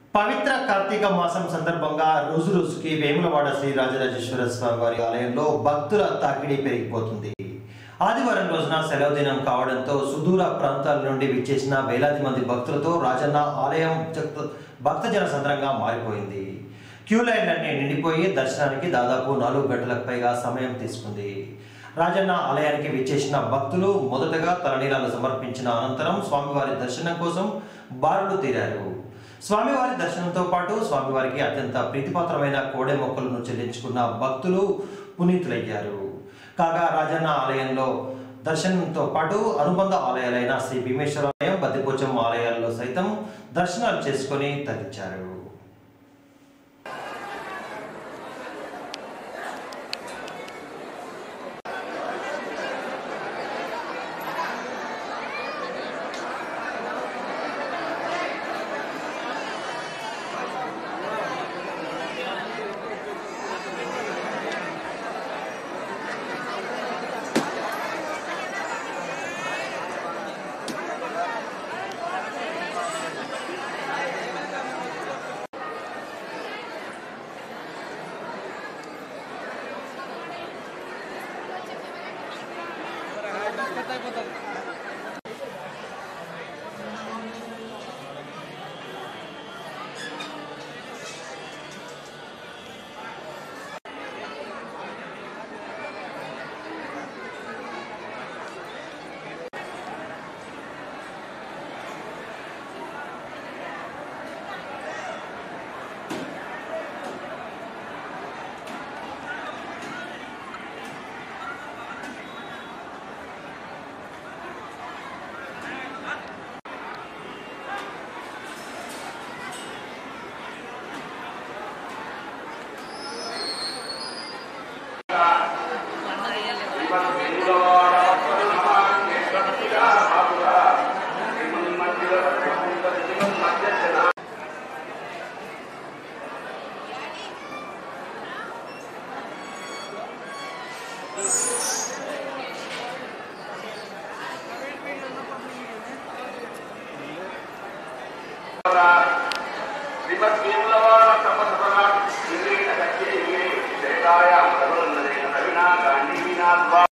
పవిత్ర కార్తీక మాసం సందర్భంగా రోజు రోజుకి వేములవాడ శ్రీ రాజరాజేశ్వర స్వామి వారి ఆలయంలో భక్తుల తాకిడి పెరిగిపోతుంది ఆదివారం రోజున సెలవు దినం కావడంతో సుదూర ప్రాంతాల నుండి విచ్చేసిన వేలాది మంది భక్తులతో రాజన్న ఆలయం జక్త- భక్తజన సంద్రంగా మారిపోయింది క్యూ లైన్లన్నీ నిండిపోయి దర్శనానికి దాదాపు నాలుగు గంటలకు పైగా సమయం తీసుకుంది రాజన్న ఆలయానికి విచ్చేసిన భక్తులు మొదటగా తలనీలాలు సమర్పించిన అనంతరం స్వామివారి దర్శనం కోసం బారులు తీరారు స్వామివారి దర్శనంతో పాటు స్వామివారికి అత్యంత ప్రీతిపాత్రమైన కోడె మొక్కలను చెల్లించుకున్న భక్తులు పునీతులయ్యారు కాగా రాజన్న ఆలయంలో దర్శనంతో పాటు అనుబంధ ఆలయాలైన శ్రీ భీమేశ్వర ఆలయం బద్దిపోచం ఆలయాల్లో సైతం దర్శనాలు చేసుకొని తరించారు శ్రీమద్వేములవాడ సమసభ ఇంద్రియ కచ్చేరి శ్రేతాయాం రఘునందనే నవీనా గాంధీ వినాద్వా